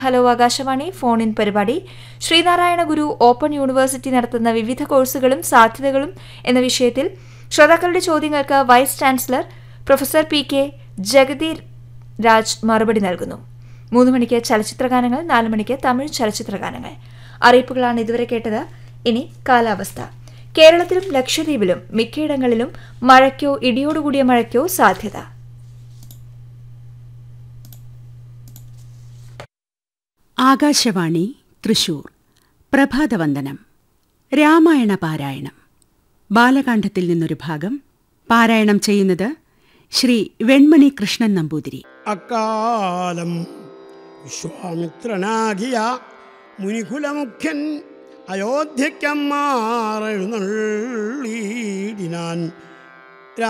hello Akashvani phone in പരിപാടി ശ്രീനാരായണ ഗുരു open university നടത്തുന്ന വിവിധ കോഴ്സുകളും സാധ്യതകളും എന്ന വിഷയത്തിൽ ശ്രോതാക്കളുടെ ചോദ്യങ്ങൾക്ക് vice chancellor professor P K Jagadeer Raj മറുപടി നൽകുന്നു മൂന്ന് മണിക്ക് ചലച്ചിത്രഗാനങ്ങൾ നാല് മണിക്ക് തമിഴ് ചലച്ചിത്രഗാനങ്ങൾ അറിയിപ്പുകളാണ് ഇതുവരെ കേട്ടത് ഇനി കാലാവസ്ഥ കേരളത്തിലും ലക്ഷദ്വീപിലും മിക്കയിടങ്ങളിലും മഴയ്ക്കോ ഇടിയോടുകൂടിയ മഴയ്ക്കോ സാധ്യത ആകാശവാണി തൃശൂർ പ്രഭാതവന്ദനം രാമായണ പാരായണം ബാലകാണ്ഡത്തിൽ നിന്നൊരു ഭാഗം പാരായണം ചെയ്യുന്നത് ശ്രീ വെൺമണി കൃഷ്ണൻ നമ്പൂതിരി അക്കാലം വിശ്വാമിത്രനാകിയ മുനികുലമുഖ്യൻ അയോധ്യക്കമ്മാറെഴുന്നള്ളീടിനാൻ